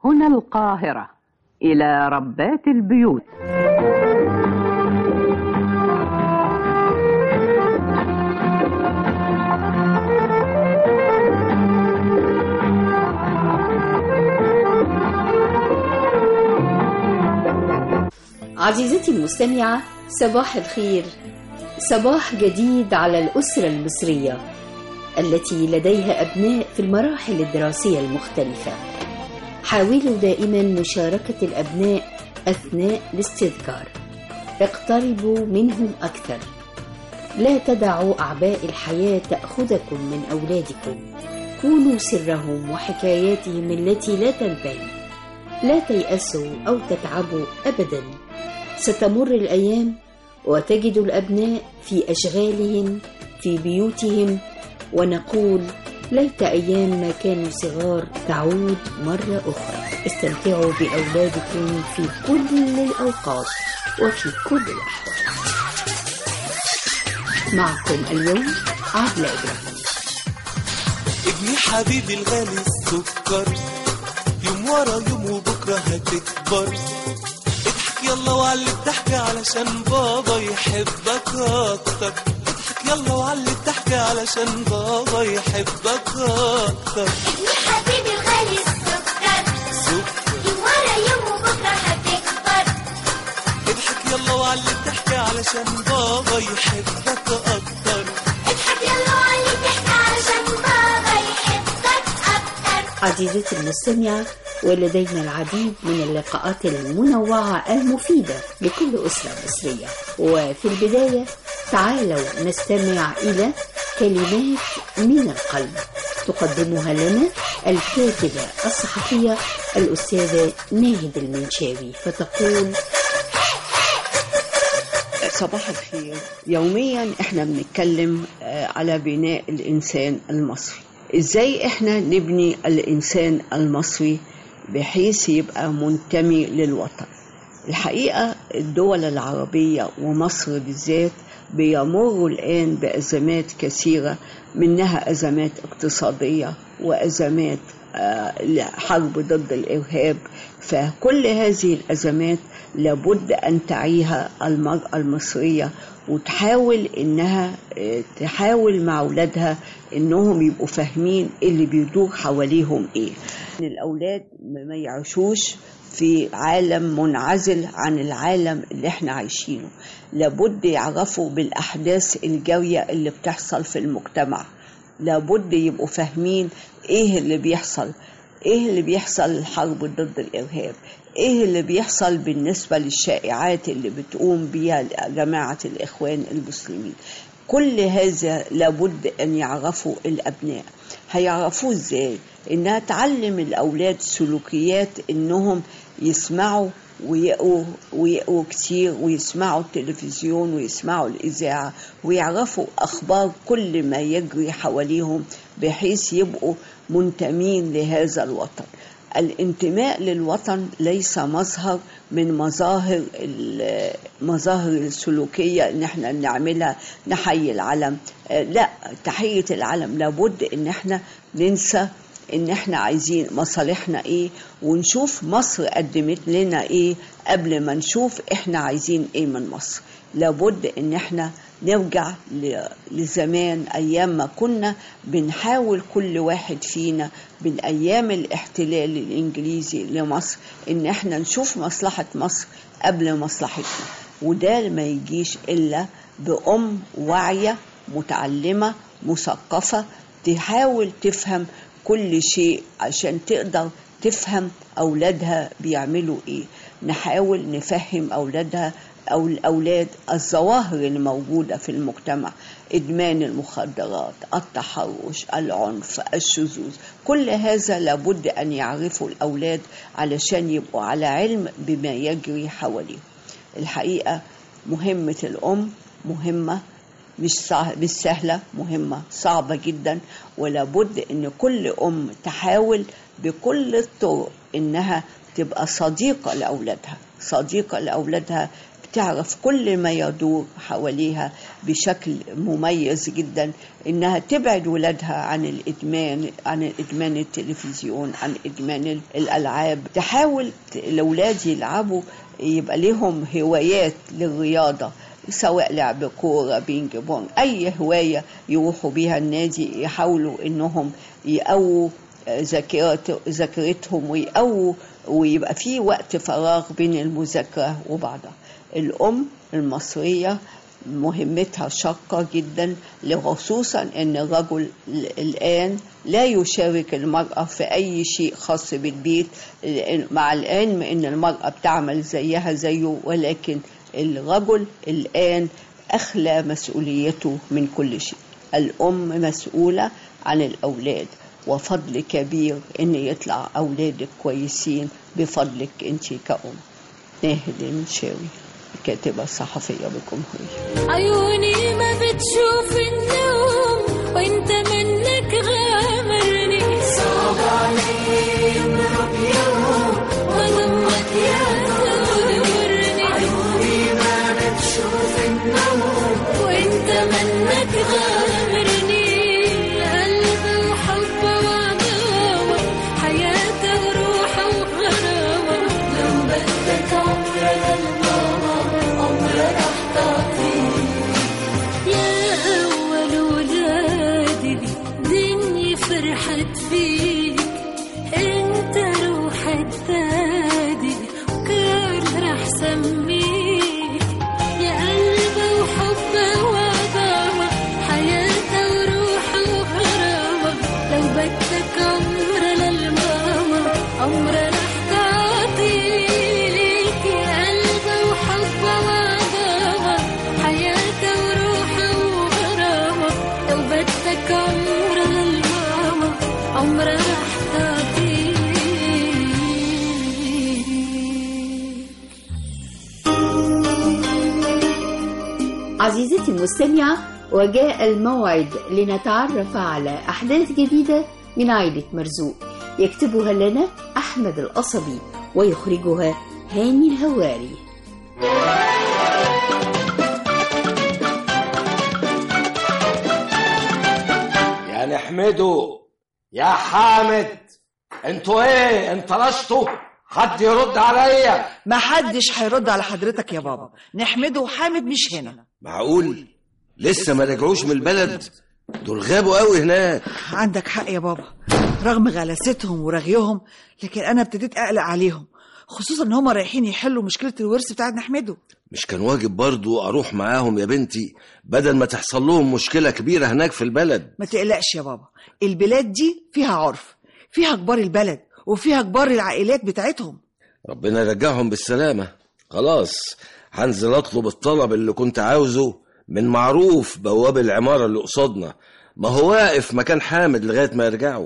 هنا القاهرة إلى ربات البيوت عزيزتي المستمعة صباح الخير صباح جديد على الأسرة المصرية التي لديها أبناء في المراحل الدراسية المختلفة حاولوا دائما مشاركة الأبناء أثناء الاستذكار اقتربوا منهم أكثر لا تدعوا أعباء الحياة تأخذكم من أولادكم كونوا سرهم وحكاياتهم التي لا تنتهي لا تيأسوا أو تتعبوا أبدا ستمر الأيام وتجد الأبناء في أشغالهم في بيوتهم ونقول ليت أيام ما كانوا صغار تعود مرة أخرى استمتعوا بأولادكم في كل الأوقات وفي كل الأحوال معكم اليوم عبلة إبراهيم ابني حبيبي الغالي السكر يوم ورا يوم وبكرة هتكبر اضحك يلا وعلي الضحكة علشان بابا يحبك أكتر اضحك يلا وعلي الضحكة علشان بابا يحبك أكتر ابني حبيبي الغالي السكر سكر يوم ورا يوم وبكرة هتكبر اضحك يلا وعلي الضحكة علشان بابا يحبك أكتر اضحك يلا وعلي الضحكة علشان بابا يحبك أكتر عزيزتي المستمعة ولدينا العديد من اللقاءات المنوعة المفيدة لكل أسرة مصرية وفي البداية تعالوا نستمع إلى كلمات من القلب تقدمها لنا الكاتبة الصحفية الأستاذة ناهد المنشاوي فتقول صباح الخير يوميا احنا بنتكلم آه، على بناء الانسان المصري ازاي احنا نبني الانسان المصري بحيث يبقى منتمي للوطن الحقيقه الدول العربيه ومصر بالذات بيمروا الان بازمات كثيره منها ازمات اقتصاديه وازمات آه، حرب ضد الارهاب فكل هذه الازمات لابد ان تعيها المراه المصريه وتحاول انها آه، تحاول مع اولادها انهم يبقوا فاهمين اللي بيدور حواليهم ايه ان الاولاد ما يعيشوش في عالم منعزل عن العالم اللي احنا عايشينه لابد يعرفوا بالاحداث الجاريه اللي بتحصل في المجتمع لابد يبقوا فاهمين ايه اللي بيحصل ايه اللي بيحصل الحرب ضد الارهاب ايه اللي بيحصل بالنسبه للشائعات اللي بتقوم بيها جماعه الاخوان المسلمين كل هذا لابد ان يعرفوا الابناء هيعرفوه ازاي انها تعلم الاولاد سلوكيات انهم يسمعوا ويقروا ويقروا كتير ويسمعوا التلفزيون ويسمعوا الإذاعة ويعرفوا أخبار كل ما يجري حواليهم بحيث يبقوا منتمين لهذا الوطن الانتماء للوطن ليس مظهر من مظاهر ال- مظاهر السلوكية ان احنا نعملها نحيي العلم آه، لا تحية العلم لابد ان احنا ننسى ان احنا عايزين مصالحنا ايه ونشوف مصر قدمت لنا ايه قبل ما نشوف احنا عايزين ايه من مصر لابد ان احنا نرجع ل- لزمان ايام ما كنا بنحاول كل واحد فينا من ايام الاحتلال الانجليزي لمصر ان احنا نشوف مصلحة مصر قبل مصلحتنا وده ما يجيش الا بأم واعية متعلمة مثقفة تحاول تفهم كل شيء عشان تقدر تفهم أولادها بيعملوا إيه نحاول نفهم أولادها أو الأولاد الظواهر اللي موجودة في المجتمع إدمان المخدرات التحرش العنف الشذوذ كل هذا لابد أن يعرفوا الأولاد علشان يبقوا على علم بما يجري حواليهم الحقيقة مهمة الأم مهمة مش صع- مش سهلة مهمة صعبة جدا ولابد ان كل ام تحاول بكل الطرق إنها تبقى صديقة لأولادها صديقة لأولادها بتعرف كل ما يدور حواليها بشكل مميز جدا انها تبعد ولادها عن الادمان عن ادمان التلفزيون عن ادمان الالعاب تحاول ت- الاولاد يلعبوا يبقى لهم هوايات للرياضه سواء لعب كوره بينج بونج اي هوايه يروحوا بيها النادي يحاولوا انهم يقووا ذاكرت- ذاكرتهم ويقووا ويبقى في وقت فراغ بين المذاكرة وبعضها الأم المصرية مهمتها شاقة جدا خصوصا أن الرجل ال- الآن لا يشارك المرأة في أي شيء خاص بالبيت لأن- مع العلم أن المرأة بتعمل زيها زيه ولكن الرجل الآن أخلى مسؤوليته من كل شيء الأم مسؤولة عن الأولاد وفضل كبير ان يطلع اولادك كويسين بفضلك انت كأم ناهد المنشاوي الكاتبة الصحفية بالجمهورية عيوني ما بتشوف النوم وانت منك غامرني صعب علي يمرق يوم وضمك يا تغمرني عيوني ما بتشوف النوم وانت منك غامرني قلب وحب وعداوة حياة وروح وغراوة لو بدك عمر للماما عمر راح تعطيني يا أول ولادي دنيا فرحت فيك انت روح الدادي وكان راح سميك يا قلبي وحب وعداوة حياة وروح وغراوة لو بدك عمر للماما عمر راح تعطيك يا قلبي وحب وعداوة حياة وروح وغراوة لو بدك عمر للماما عمر راح تعطيك عزيزتي المستمعة وجاء الموعد لنتعرف على أحداث جديدة من عائلة مرزوق يكتبها لنا أحمد القصبي ويخرجها هاني الهواري يا نحمده يا حامد انتوا ايه انطرشتوا حد يرد عليا ما حدش هيرد على حضرتك يا بابا نحمده وحامد مش هنا معقول لسه ما رجعوش من البلد دول غابوا قوي هناك عندك حق يا بابا رغم غلاستهم ورغيهم لكن انا ابتديت اقلق عليهم خصوصا ان هم رايحين يحلوا مشكله الورث بتاعت نحمده مش كان واجب برضو اروح معاهم يا بنتي بدل ما تحصل لهم مشكلة كبيرة هناك في البلد ما تقلقش يا بابا البلاد دي فيها عرف فيها كبار البلد وفيها كبار العائلات بتاعتهم ربنا يرجعهم بالسلامة خلاص هنزل اطلب الطلب اللي كنت عاوزه من معروف بواب العمارة اللي قصادنا ما هو واقف مكان حامد لغاية ما يرجعوا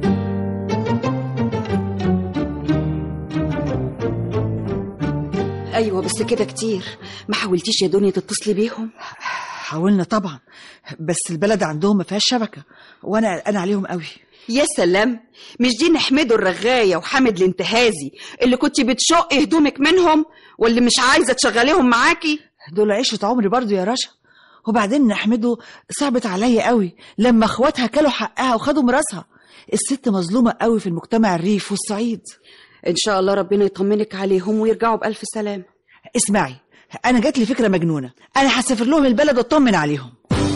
ايوه بس كده كتير ما حاولتيش يا دنيا تتصلي بيهم حاولنا طبعا بس البلد عندهم ما فيهاش شبكه وانا قلقان عليهم قوي يا سلام مش دي نحمده الرغايه وحامد الانتهازي اللي كنت بتشقي هدومك منهم واللي مش عايزه تشغليهم معاكي دول عيشة عمري برضو يا رشا وبعدين نحمده صعبت عليا قوي لما اخواتها كلوا حقها وخدوا مراسها الست مظلومة قوي في المجتمع الريف والصعيد ان شاء الله ربنا يطمنك عليهم ويرجعوا بالف سلام اسمعي انا جات لي فكرة مجنونة انا هسافر لهم البلد واطمن عليهم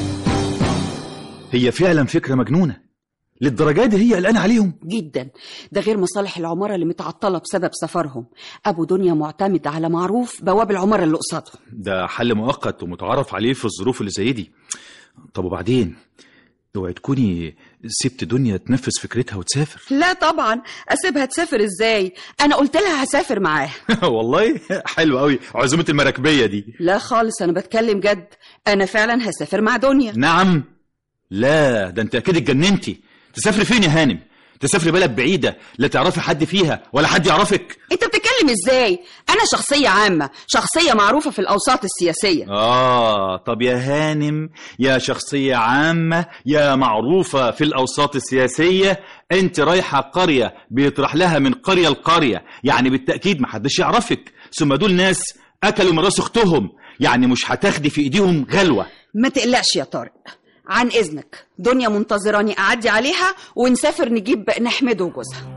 هي فعلا فكرة مجنونة للدرجة دي هي قلقانة عليهم جدا ده غير مصالح العماره اللي متعطله بسبب سفرهم ابو دنيا معتمد على معروف بواب العماره اللي قصادهم ده حل مؤقت ومتعارف عليه في الظروف اللي زي دي طب وبعدين اوعي تكوني سبت دنيا تنفذ فكرتها وتسافر لا طبعا اسيبها تسافر ازاي انا قلت لها هسافر معاها والله حلو قوي عزومة المراكبية دي لا خالص انا بتكلم جد انا فعلا هسافر مع دنيا نعم لا ده انت اكيد اتجننتي تسافري فين يا هانم تسافري بلد بعيدة لا تعرفي حد فيها ولا حد يعرفك انت بتتكلم اتكلم ازاي انا شخصيه عامه شخصيه معروفه في الاوساط السياسيه آه طب يا هانم يا شخصية عامة يا معروفة في الأوساط السياسية أنت رايحة قرية بيطرح لها من قرية لقرية يعني بالتأكيد محدش يعرفك ثم دول ناس أكلوا من راس أختهم يعني مش هتاخدي في إيديهم غلوة ما تقلقش يا طارق عن اذنك دنيا منتظراني اعدي عليها ونسافر نجيب نحمده وجوزها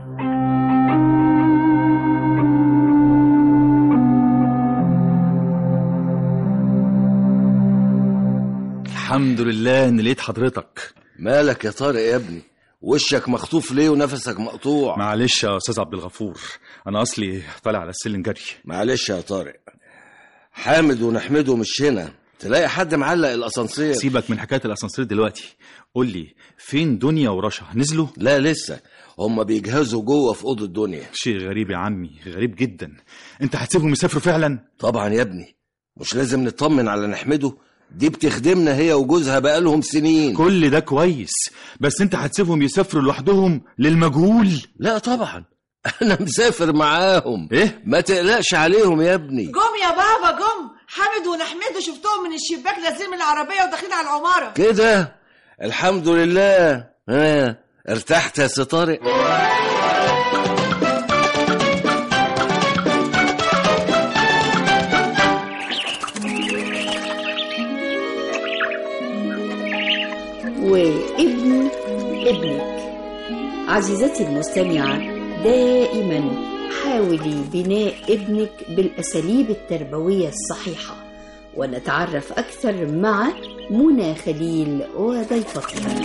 الحمد لله إن لقيت حضرتك مالك يا طارق يا ابني وشك مخطوف ليه ونفسك مقطوع معلش يا أستاذ عبد الغفور أنا أصلي طالع على السلم جري معلش يا طارق حامد ونحمده مش هنا تلاقي حد معلق الاسانسير سيبك من حكاية الأسانسير دلوقتي قول لي فين دنيا ورشا نزلوا لا لسه هما بيجهزوا جوه في اوضه الدنيا شيء غريب يا عمي غريب جدا انت هتسيبهم يسافروا فعلا طبعا يا ابني مش لازم نطمن على نحمده دي بتخدمنا هي وجوزها بقالهم سنين كل ده كويس بس انت هتسيبهم يسافروا لوحدهم للمجهول لا طبعا انا مسافر معاهم ايه ما تقلقش عليهم يا ابني جم يا بابا جم حامد ونحمده شفتهم من الشباك نازلين من العربيه وداخلين على العماره كده الحمد لله ها ارتحت يا سي طارق وابن ابنك عزيزتي المستمعة دائما حاولي بناء ابنك بالأساليب التربوية الصحيحة ونتعرف أكثر مع منى خليل وضيفتها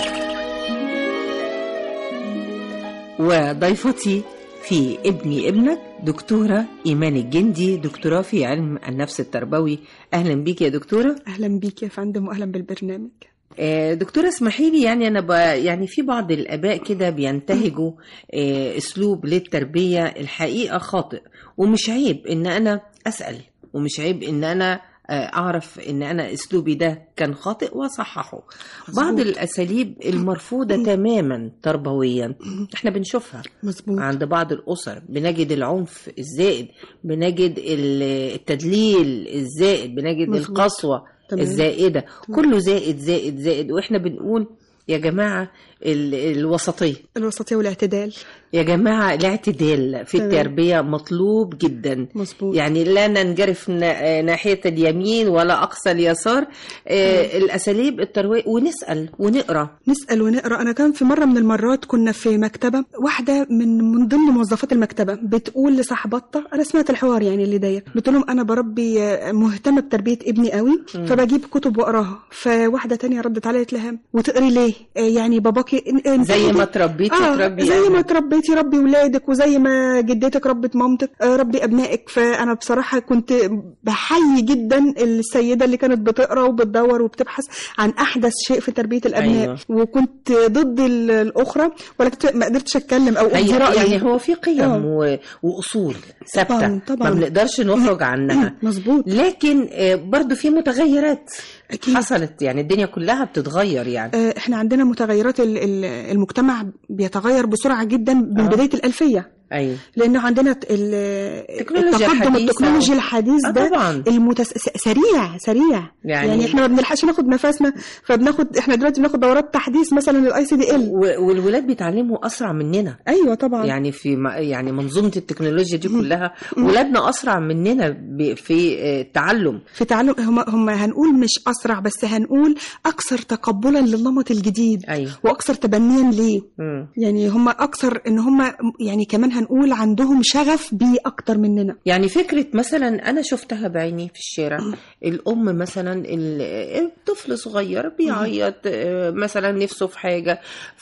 وضيفتي في ابني ابنك دكتورة إيمان الجندي دكتوراه في علم النفس التربوي أهلا بيك يا دكتورة اهلا بيك يا فندم واهلا بالبرنامج آه، دكتورة اسمحي لي يعني أنا ب... يعني في بعض الآباء كده بينتهجوا آه، أسلوب للتربية الحقيقة خاطئ ومش عيب إن أنا أسأل ومش عيب إن أنا آه، أعرف إن أنا أسلوبي ده كان خاطئ وأصححه بعض الأساليب المرفوضة تماما تربويا إحنا بنشوفها مظبوط عند بعض الأسر بنجد العنف الزائد بنجد ال- التدليل الزائد بنجد مظبوط. القسوة تمام. الزائدة كله زائد زائد زائد وإحنا بنقول يا جماعة ال- الوسطية الوسطية والاعتدال يا جماعة الاعتدال في تمام. التربية مطلوب جدا مظبوط يعني لا ننجرف نا- ناحية اليمين ولا أقصى اليسار آه، الأساليب التروية ونسأل ونقرأ نسأل ونقرأ أنا كان في مرة من المرات كنا في مكتبة واحدة من من ضمن موظفات المكتبة بتقول لصاحبتها أنا سمعت الحوار يعني اللي داير بتقول لهم أنا بربي آه، مهتمة بتربية ابني قوي مم. فبجيب كتب وأقراها فواحدة تانية ردت عليا قالت لها وتقري ليه آه، يعني باباكي إن- إن- زي ما تربيتي آه تربي زي أهلك. ما تربيتي ربي ولادك وزي ما جدتك ربت مامتك آه، ربي ابنائك فانا بصراحه كنت بحيي جدا السيده اللي كانت بتقرا وبتدور وبتبحث عن احدث شيء في تربيه الابناء أيوة. وكنت ضد ال- الاخرى ولكن ما قدرتش اتكلم او ابدي هي رايي يعني هو في قيم آه. و... واصول ثابته طبعاً، طبعاً. ما بنقدرش نخرج عنها مظبوط لكن آه، برضو في متغيرات أكيد. حصلت يعني الدنيا كلها بتتغير يعني آه، احنا عندنا متغيرات ال- ال- المجتمع بيتغير بسرعه جدا من آه. بدايه الالفيه ايوه لانه عندنا ت- ال- التكنولوجيا التقدم الحديثة. التكنولوجي الحديث آه ده طبعاً. المتس... س- سريع سريع يعني- يعني, يعني احنا ما بنلحقش ناخد نفسنا فبناخد احنا دلوقتي بناخد دورات تحديث مثلا الاي سي دي ال و- والولاد بيتعلموا اسرع مننا ايوه طبعا يعني في م- يعني منظومه التكنولوجيا دي كلها ولادنا اسرع مننا ب- في آه، التعلم في تعلم هم هم هنقول مش اسرع بس هنقول اكثر تقبلا للنمط الجديد ايوه واكثر تبنيا ليه مم. يعني هم اكثر ان هم يعني كمان هنقول عندهم شغف بيه اكتر مننا يعني فكرة مثلا أنا شفتها بعيني في الشارع الأم مثلا ال- الطفل صغير بيعيط آه، مثلا نفسه في حاجة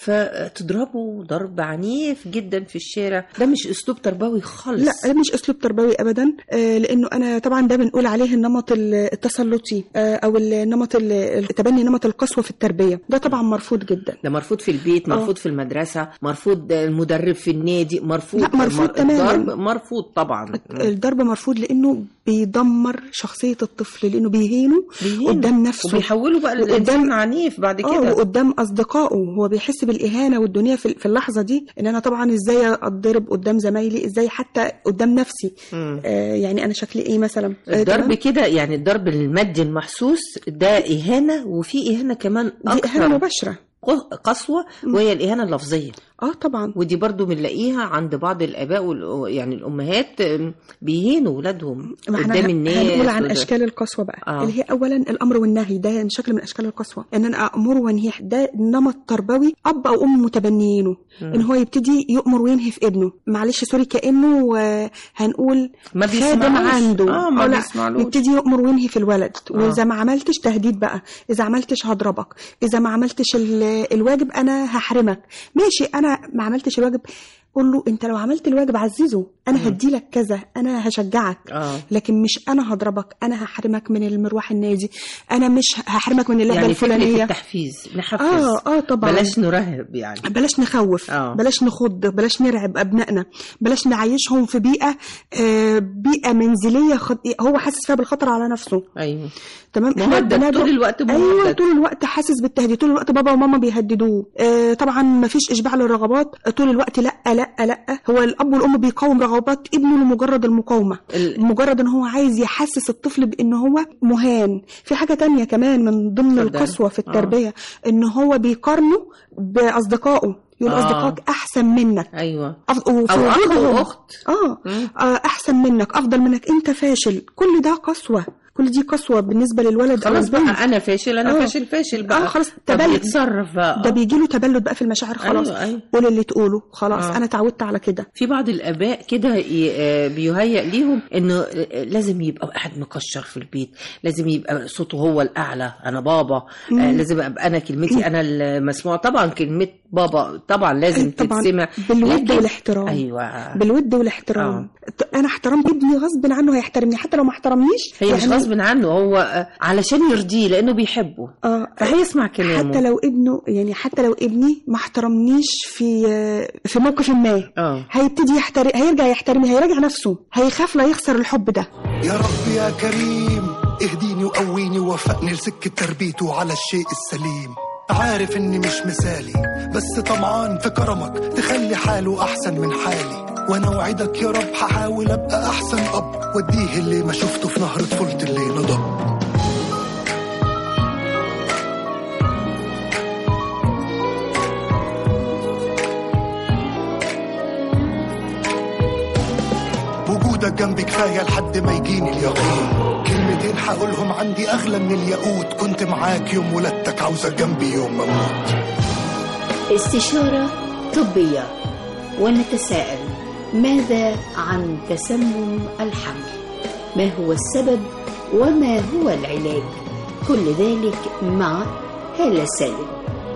فتضربه ضرب عنيف جدا في الشارع ده مش أسلوب تربوي خالص لا ده مش اسلوب تربوي ابدا آه، لانه انا طبعا ده بنقول عليه النمط ال- التسلطي آه، او النمط ال- تبني نمط القسوه في التربيه ده طبعا مرفوض جدا ده مرفوض في البيت آه. مرفوض في المدرسة مرفوض المدرب في النادي مرفوض لا مرفوض مر- تماما الضرب مرفوض طبعا الضرب مرفوض لانه بيدمر شخصيه الطفل لانه بيهينه بيهينه. قدام نفسه وبيحوله بقى لإنسان عنيف بعد اه كده وقدام اصدقائه هو بيحس بالاهانه والدنيا في في اللحظه دي ان انا طبعا ازاي اتضرب قدام زمايلي ازاي حتى قدام نفسي مم. آه يعني انا شكلي ايه مثلا آه، الضرب تمام؟ كده يعني الضرب المادي المحسوس ده إهانة وفي إهانة كمان دي أكتر اهانه مباشره ق- قسوة وهي الإهانة اللفظية اه طبعا ودي برضو بنلاقيها عند بعض الآباء وال... يعني الأمهات أم، بيهينوا ولادهم ما احنا قدام هن- الناس هنقول عن وده. اشكال القسوه بقى آه. آه. اللي هي اولا الامر والنهي ده شكل من اشكال القسوه ان انا امر وانهي ده نمط تربوي اب او ام متبنيينه مم. ان هو يبتدي يؤمر وينهي في ابنه معلش سوري كانه آه، هنقول ما خادم بيسمعوش. عنده آه، ما أو لا بيسمعلوش. يبتدي يؤمر وينهي في الولد آه. واذا ما عملتش تهديد بقى اذا عملتش هضربك اذا ما عملتش ال- الواجب انا هحرمك ماشي انا ما عملتش الواجب قول له انت لو عملت الواجب عززه انا هديلك كذا انا هشجعك آه. لكن مش انا هضربك انا هحرمك من المروح النادي انا مش هحرمك من اللعبه يعني فكرة الفلانيه التحفيز نحفز اه اه طبعا بلاش نرهب يعني بلاش نخوف آه. بلاش نخض بلاش نرعب ابنائنا بلاش نعيشهم في بيئه آه بيئه منزليه خط... هو حاسس فيها بالخطر على نفسه أيوه تمام مهدد إحنا طول الوقت مهدد. ايوه طول الوقت حاسس بالتهديد طول الوقت بابا وماما بيهددوه آه طبعا ما فيش اشباع للرغبات طول الوقت لا لا لا هو الاب والام بيقاوم رغبات ابنه لمجرد المقاومه ال- مجرد ان هو عايز يحسس الطفل بان هو مهان في حاجه تانية كمان من ضمن اتفضل. القسوه في التربيه ان هو بيقارنه باصدقائه يقول آه. اصدقائك احسن منك أيوه أف... وفي أو أخ وجودهم- وأخت. آه. مم. اه احسن منك افضل منك انت فاشل كل ده قسوه كل دي قسوه بالنسبه للولد او خلاص البنت بقى أنا فاشل أنا آه. فاشل فاشل بقى اه خلاص طب تبلد يتصرف بقى ده بيجي له تبلد بقى في المشاعر خلاص أيوة، أيوة. قول اللي تقوله خلاص آه. انا اتعودت على كده في بعض الاباء كده ي- آه، بيهيأ ليهم انه آه، لازم يبقى قاعد مكشر في البيت لازم يبقى صوته هو الاعلى انا بابا آه، مم. لازم ابقى انا كلمتي انا المسموعه طبعا كلمه بابا طبعا لازم طبعا تتسمع بالود لكن- والاحترام ايوه بالود والاحترام ت- انا احترام ابني غصب عنه هيحترمني حتى لو ما احترمنيش هي مش يعني- غصب عنه هو آه، علشان يرضيه لانه بيحبه اه فهيسمع كلامه حتى لو ابنه يعني حتى لو ابني ما احترمنيش في في موقف ما اه هيبتدي يحترم هيرجع يحترمني هيراجع نفسه هيخاف لا يخسر الحب ده يا رب يا كريم اهديني وقويني ووفقني لسكة تربيته على الشيء السليم عارف اني مش مثالي بس طمعان في كرمك تخلي حاله احسن من حالي وانا وعدك يا رب هحاول ابقى احسن اب واديه اللي ما شفته في نهر طفولتي اللي نضب وجودك جنبي كفايه لحد ما يجيني اليقين كلمتين هقولهم عندي اغلى من الياقوت كنت معاك يوم ولادتك عاوزك جنبي يوم ما اموت استشارة طبية ونتساءل ماذا عن تسمم الحمل ما هو السبب وما هو العلاج كل ذلك مع هالة سالم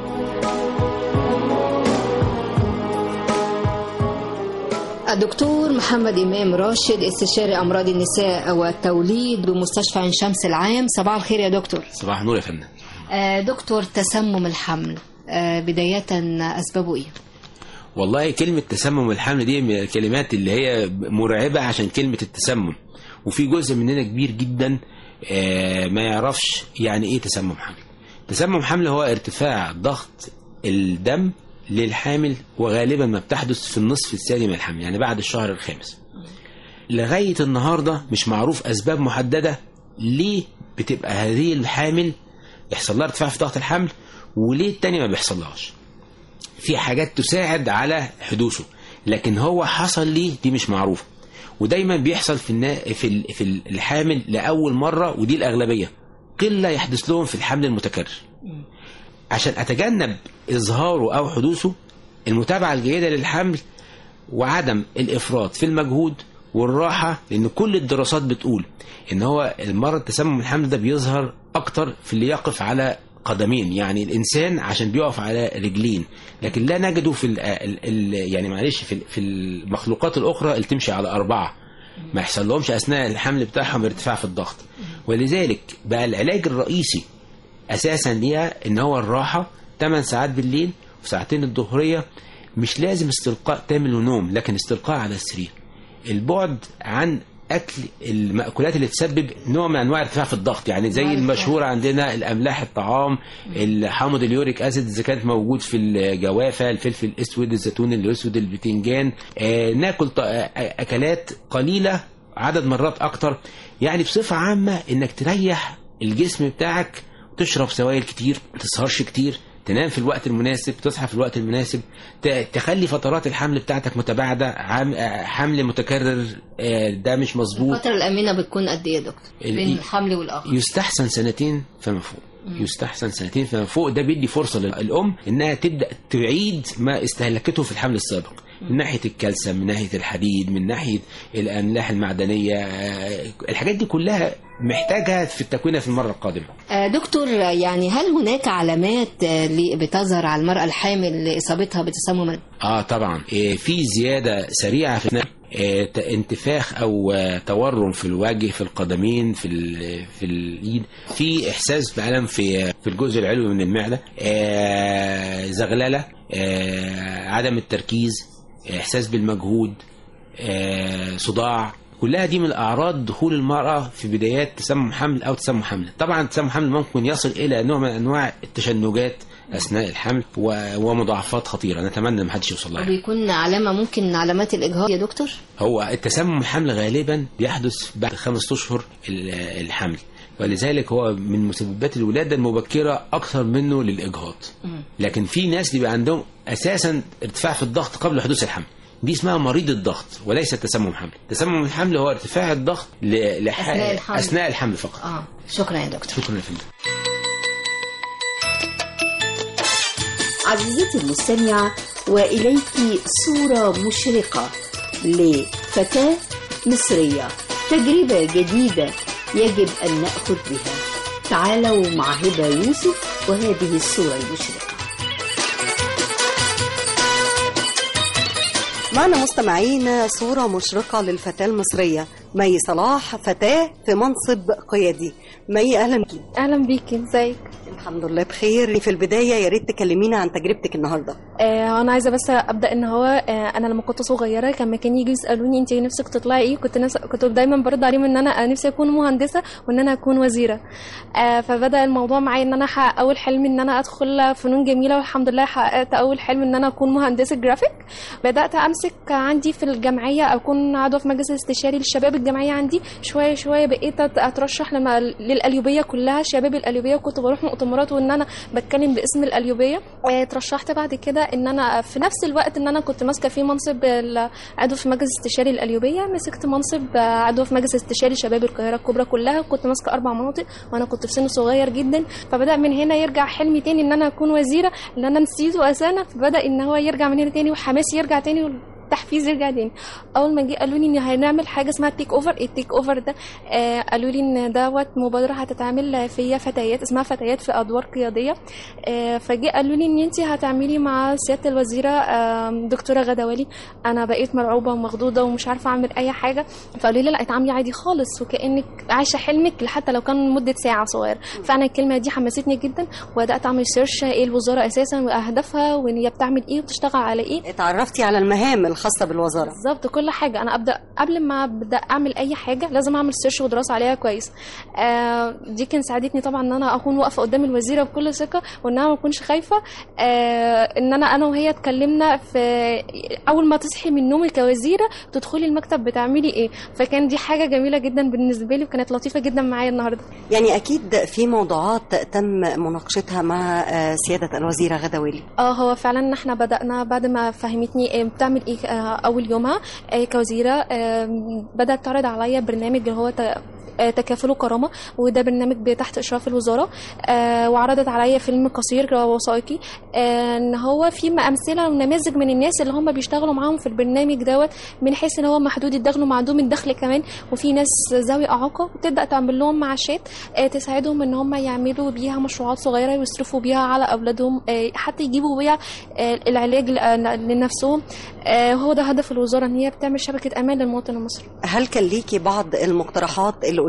الدكتور محمد إمام راشد استشاري أمراض النساء والتوليد بمستشفى عين شمس العام صباح الخير يا دكتور صباح النور يا فندم آه، دكتور تسمم الحمل آه، بداية أسبابه إيه؟ والله كلمة تسمم الحمل دي من الكلمات اللي هي مرعبة عشان كلمة التسمم وفي جزء مننا كبير جدا آه، ما يعرفش يعني ايه تسمم حمل تسمم حمل هو ارتفاع ضغط الدم للحامل وغالبا ما بتحدث في النصف الثاني من الحمل يعني بعد الشهر الخامس لغاية النهاردة مش معروف أسباب محددة ليه بتبقى هذه الحامل يحصل لها ارتفاع في ضغط الحمل وليه التانية ما بيحصلهاش في حاجات تساعد على حدوثه لكن هو حصل ليه دي مش معروفة ودايما بيحصل في النا... في ال... في الحامل لأول مرة ودي الأغلبية قلة يحدث لهم في الحمل المتكرر عشان أتجنب إظهاره أو حدوثه المتابعة الجيدة للحمل وعدم الإفراط في المجهود والراحة لأن كل الدراسات بتقول إن هو المرض تسمم الحمل ده بيظهر أكتر في اللي يقف على قدمين يعني الإنسان عشان بيقف على رجلين لكن لا نجده في ال ال ال يعني معلش في, ال- في المخلوقات الأخرى اللي تمشي على أربعة ما يحصل لهمش أثناء الحمل بتاعهم ارتفاع في الضغط ولذلك بقى العلاج الرئيسي أساسا ليها إن هو الراحة 8 ساعات بالليل وساعتين الظهرية مش لازم استلقاء تام ونوم لكن استلقاء على السرير البعد عن اكل المأكولات اللي تسبب نوع من انواع ارتفاع في الضغط يعني زي المشهور عندنا الاملاح الطعام الحامض اليوريك اسيد اذا كانت موجود في الجوافه الفلفل الاسود الزيتون الاسود البتنجان آه ناكل ط- آه، اكلات قليله عدد مرات اكتر يعني بصفه عامه انك تريح الجسم بتاعك تشرب سوائل كتير ما تسهرش كتير تنام في الوقت المناسب تصحى في الوقت المناسب ت- تخلي فترات الحمل بتاعتك متباعده عام- آه، حمل متكرر آه، ده مش مظبوط الفترة الآمنة بتكون قد إيه يا دكتور؟ ال- بين الحمل والآخر يستحسن سنتين فما فوق مم. يستحسن سنتين فما فوق ده بيدي فرصه للام انها تبدا تعيد ما استهلكته في الحمل السابق من ناحيه الكالسيوم من ناحيه الحديد من ناحيه الاملاح المعدنيه آه، الحاجات دي كلها محتاجها في التكوين في المره القادمه آه، دكتور يعني هل هناك علامات آه، اللي بتظهر على المرأة الحامل لإصابتها بتسمم اه طبعا إيه في زياده سريعه في إيه ت- انتفاخ او آه، تورم في الوجه في القدمين في ال- في الايد في احساس بالم في في الجزء العلوي من المعده آه، زغلله آه، عدم التركيز احساس بالمجهود آه، صداع كلها دي من اعراض دخول المراه في بدايات تسمم حمل او تسمم حمل طبعا تسمم حمل ممكن يصل الى نوع من انواع التشنجات اثناء الحمل و- ومضاعفات خطيره نتمنى ما حدش يوصل لها وبيكون علامة ممكن من علامات الإجهاض يا دكتور؟ هو التسمم الحمل غالبا بيحدث بعد خمس اشهر ال- الحمل ولذلك هو من مسببات الولاده المبكره اكثر منه للاجهاض لكن في ناس بيبقى عندهم اساسا ارتفاع في الضغط قبل حدوث الحمل دي اسمها مريض الضغط وليس تسمم حمل تسمم الحمل هو ارتفاع الضغط ل... لح... أثناء الحمل. اثناء الحمل فقط آه شكرا يا دكتور شكرا يا فندم عزيزتي المستمعة وإليك صورة مشرقة لفتاة مصرية تجربة جديدة يجب أن نأخذ بها تعالوا مع هبة يوسف وهذه الصورة المشرقة معنا مستمعينا صورة مشرقة للفتاة المصرية مي صلاح فتاة في منصب قيادي مي أهلا بيكي اهلا بيكي ازيك الحمد لله بخير في البداية يا ريت تكلمينا عن تجربتك النهاردة آه انا عايزه بس ابدا ان هو آه انا لما كنت صغيره كان مكان يجي يسالوني انت نفسك تطلعي ايه كنت نفس... كنت دايما برد عليهم ان انا نفسي اكون مهندسه وان انا اكون وزيره آه فبدا الموضوع معايا ان انا احقق اول حلم ان انا ادخل فنون جميله والحمد لله حققت اول حلم ان انا اكون مهندسه جرافيك بدات امسك عندي في الجمعيه اكون عضو في مجلس استشاري للشباب الجمعيه عندي شويه شويه بقيت أت- اترشح لما للقليوبيه كلها شباب القليوبيه وكنت بروح مؤتمرات وان انا بتكلم باسم القليوبيه آه، اترشحت بعد كده ان انا في نفس الوقت ان انا كنت ماسكه في منصب ال- عضو في مجلس استشاري القليوبيه مسكت منصب آه، عضو في مجلس استشاري شباب القاهره الكبرى كلها كنت ماسكه اربع مناطق وانا كنت في سن صغير جدا فبدا من هنا يرجع حلمي تاني ان انا اكون وزيره اللي انا نسيته اسانا فبدا ان هو يرجع من هنا تاني وحماسي يرجع تاني التحفيز يرجع تاني اول ما جه قالوا لي ان هنعمل حاجه اسمها تيك اوفر التيك اوفر ده آه قالوا لي ان دوت مبادره هتتعمل فيها فتيات اسمها فتيات في ادوار قياديه آه فجه قالوا لي ان انت هتعملي مع سياده الوزيره آه دكتوره غدوالي انا بقيت مرعوبه ومخضوضه ومش عارفه اعمل اي حاجه فقالوا لي لا اتعاملي عادي خالص وكانك عايشه حلمك حتى لو كان مده ساعه صغيره فانا الكلمه دي حمستني جدا وبدات اعمل سيرش ايه الوزاره اساسا واهدافها وان هي بتعمل ايه وبتشتغل على ايه اتعرفتي على المهام الخاصة بالوزارة بالظبط كل حاجه انا ابدا قبل ما ابدا اعمل اي حاجه لازم اعمل سيرش ودراسه عليها كويس آه دي كان ساعدتني طبعا ان انا اكون واقفه قدام الوزيره بكل ثقه وان انا ما اكونش خايفه آه ان انا انا وهي اتكلمنا في اول ما تصحي من نومك كوزيره تدخلي المكتب بتعملي ايه فكان دي حاجه جميله جدا بالنسبه لي وكانت لطيفه جدا معايا النهارده يعني أكيد في موضوعات تم مناقشتها مع آه، سيادة الوزيرة غدوالي اه هو فعلا احنا بدأنا بعد ما فهمتني آه، بتعمل ايه آه، اول يومها آه، كوزيرة آه، بدأت تعرض عليا برنامج اللي هو ت- آه، تكافل وكرامة وده برنامج تحت إشراف الوزارة آه، وعرضت عليا فيلم قصير وثائقي آه، ان هو في أمثلة ونماذج من الناس اللي هم بيشتغلوا معاهم في البرنامج دوت من حيث ان هو محدود الدخل ومعدوم الدخل كمان وفي ناس ذوي إعاقة وتبدأ تعمل لهم معاشات آه، تساعدهم ان هم يعملوا بيها مشروعات صغيرة ويصرفوا بيها على أولادهم آه، حتى يجيبوا بيها آه، العلاج ل- لنفسهم آه، هو ده هدف الوزارة ان هي بتعمل شبكة أمان للمواطن المصري هل كان ليكي بعض المقترحات اللي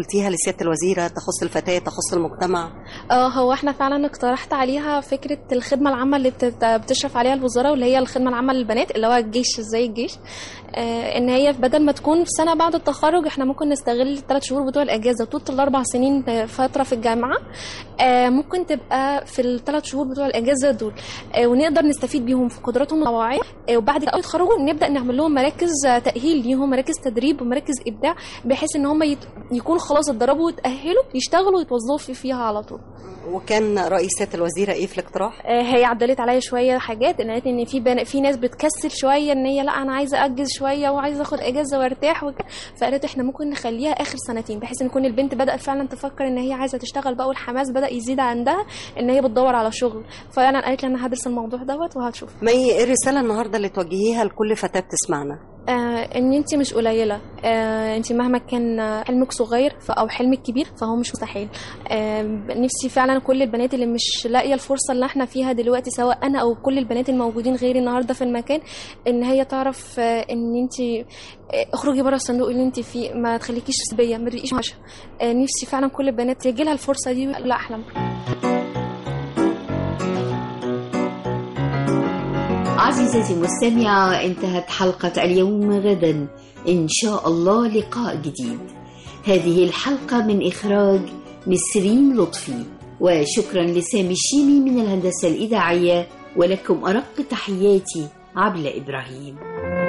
قلتيها لسياده الوزيره تخص الفتاه تخص المجتمع اه هو احنا فعلا اقترحت عليها فكره الخدمه العامه اللي بتت- بتشرف عليها الوزاره واللي هي الخدمه العامه للبنات اللي هو الجيش زي الجيش آه ان هي بدل ما تكون في سنه بعد التخرج احنا ممكن نستغل الثلاث شهور بتوع الاجازه طول الاربع سنين فتره في الجامعه آه ممكن تبقى في الثلاث شهور بتوع الاجازه دول آه ونقدر نستفيد بيهم في قدراتهم الطوعيه آه وبعد كده يتخرجوا نبدا نعمل لهم مراكز آه، تاهيل ليهم مراكز تدريب ومراكز ابداع بحيث ان هم يت... يكونوا خلاص اتدربوا وتاهلوا يشتغلوا ويتوظفوا في- فيها على طول وكان راي سياده الوزيره ايه في الاقتراح آه، هي عدلت عليا شويه حاجات ان قالت ان في بنا... في ناس بتكسل شويه ان هي لا انا عايزه اجز شويه وعايزه اخد اجازه وارتاح وكده فقالت احنا ممكن نخليها اخر سنتين بحيث ان يكون البنت بدات فعلا تفكر ان هي عايزه تشتغل بقى والحماس بدا يزيد عندها ان هي بتدور على شغل فعلا قالت لي انا هدرس الموضوع دوت وهشوف مي ايه الرساله النهارده اللي توجهيها لكل فتاه بتسمعنا آه ان انت مش قليله آه انت مهما كان حلمك صغير ف- او حلمك كبير فهو مش مستحيل آه نفسي فعلا كل البنات اللي مش لاقيه الفرصه اللي احنا فيها دلوقتي سواء انا او كل البنات الموجودين غيري النهارده في المكان ان هي تعرف آه ان انت آه اخرجي بره الصندوق اللي انت فيه ما تخليكيش سلبيه ما تبقيش مهمشه آه نفسي فعلا كل البنات يجي لها الفرصه دي لا احلم عزيزتي المستمعة انتهت حلقة اليوم غدا إن شاء الله لقاء جديد هذه الحلقة من إخراج نسرين لطفي وشكرا لسامي الشيمي من الهندسة الإذاعية ولكم أرق تحياتي عبلة إبراهيم